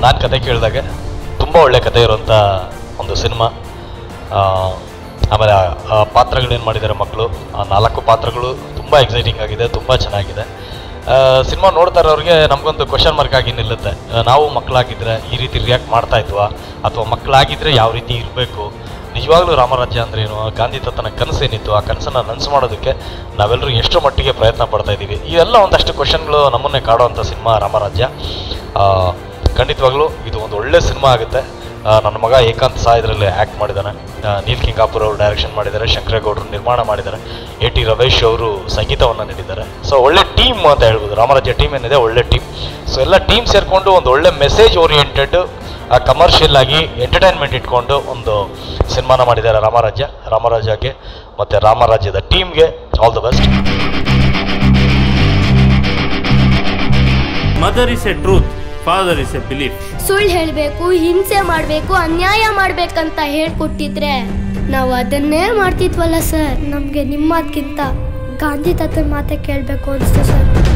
ನಾನು ಕತೆ ಕೇಳಿದಾಗೆ ತುಂಬ ಒಳ್ಳೆ ಕತೆ ಇರುವಂಥ ಒಂದು ಸಿನಿಮಾ ಆಮೇಲೆ ಆ ಪಾತ್ರಗಳೇನು ಮಾಡಿದ್ದಾರೆ ಮಕ್ಕಳು ಆ ನಾಲ್ಕು ಪಾತ್ರಗಳು ತುಂಬ ಎಕ್ಸೈಟಿಂಗ್ ಆಗಿದೆ ತುಂಬ ಚೆನ್ನಾಗಿದೆ ಸಿನಿಮಾ ನೋಡ್ತಾ ಇರೋರಿಗೆ ನಮಗೊಂದು ಕ್ವಶನ್ ಮಾರ್ಕ್ ಆಗಿ ನಿಲ್ಲುತ್ತೆ ಆ, ನಾವು ಮಕ್ಕಳಾಗಿದ್ದರೆ ಈ ರೀತಿ ರಿಯಾಕ್ಟ್ ಮಾಡ್ತಾ ಇದ್ವಾ ಅಥವಾ ಮಕ್ಕಳಾಗಿದ್ದರೆ ಯಾವ ರೀತಿ ಇರಬೇಕು ನಿಜವಾಗ್ಲೂ ರಾಮರಾಜ್ಯ ಅಂದ್ರೆ ಏನು ಗಾಂಧಿ ತತ್ತನ ಕನಸೇನಿತ್ತು ಆ ಕನಸನ್ನು ನನಸು ಮಾಡೋದಕ್ಕೆ ನಾವೆಲ್ಲರೂ ಎಷ್ಟು ಮಟ್ಟಿಗೆ ಪ್ರಯತ್ನ ಪಡ್ತಾ ಇದ್ದೀವಿ ಇವೆಲ್ಲ ಒಂದಷ್ಟು ಕ್ವಶನ್ಗಳು ನಮ್ಮನ್ನೇ ಕಾಡುವಂಥ ಸಿನಿಮಾ ರಾಮರಾಜ್ಯ ಆ, ಖಂಡಿತವಾಗ್ಲೂ ಇದು ಒಂದು ಒಳ್ಳೆ ಸಿನಿಮಾ ಆಗುತ್ತೆ ಆ, ನನ್ನ ಮಗ ಏಕಾಂತ್ ಸಹ ಇದರಲ್ಲಿ ಆ್ಯಕ್ಟ್ ಮಾಡಿದ್ದಾನೆ ಆ, ನೀಲ್ ಕಿಂಗಾಪುರ್ ಅವರು ಡೈರೆಕ್ಷನ್ ಮಾಡಿದ್ದಾರೆ ಶಂಕರೇಗೌಡರು ನಿರ್ಮಾಣ ಮಾಡಿದ್ದಾರೆ ಎ ಟಿ ರಮೇಶ್ ಅವರು ಸಂಗೀತವನ್ನು ನೀಡಿದ್ದಾರೆ ಸೊ ಒಳ್ಳೆ ಟೀಮ್ ಅಂತ ಹೇಳ್ಬೋದು ರಾಮರಾಜ್ಯ ಟೀಮ್ ಏನಿದೆ ಒಳ್ಳೆ ಟೀಮ್ ಸೊ ಎಲ್ಲ ಟೀಮ್ ಸೇರಿಕೊಂಡು ಒಂದು ಒಳ್ಳೆ ಮೆಸೇಜ್ ಓರಿಯೆಂಟೆಡ್ ಕಮರ್ಷಿಯಲ್ ಆಗಿ ಎಂಟರ್ಟೈನ್ಮೆಂಟ್ ಇಟ್ಕೊಂಡು ಒಂದು ಸಿನಿಮಾನ ಮಾಡಿದ್ದಾರೆ ರಾಮರಾಜ್ಯ ರಾಮರಾಜ್ಯಕ್ಕೆ ಮತ್ತು ರಾಮರಾಜ್ಯದ ಟೀಮ್ಗೆ all the best mother is a truth father is a belief ಸುಳ್ಳು ಹೇಳಬೇಕು ಹಿಂಸೆ ಮಾಡಬೇಕು ಅನ್ಯಾಯ ಮಾಡ್ಬೇಕಂತ ಹೇಳ್ಕೊಟ್ಟಿದ್ರೆ ನಾವು ಅದನ್ನೇ ಮಾಡ್ತಿದ್ವಲ್ಲ ಸರ್ ನಮಗೆ ನಿಮ್ಮ ಮಾತ್ಗಿಂತ ಗಾಂಧಿ ತಾತನ ಮಾತೇ ಕೇಳಬೇಕು ಅನಿಸ್ತು ಸರ್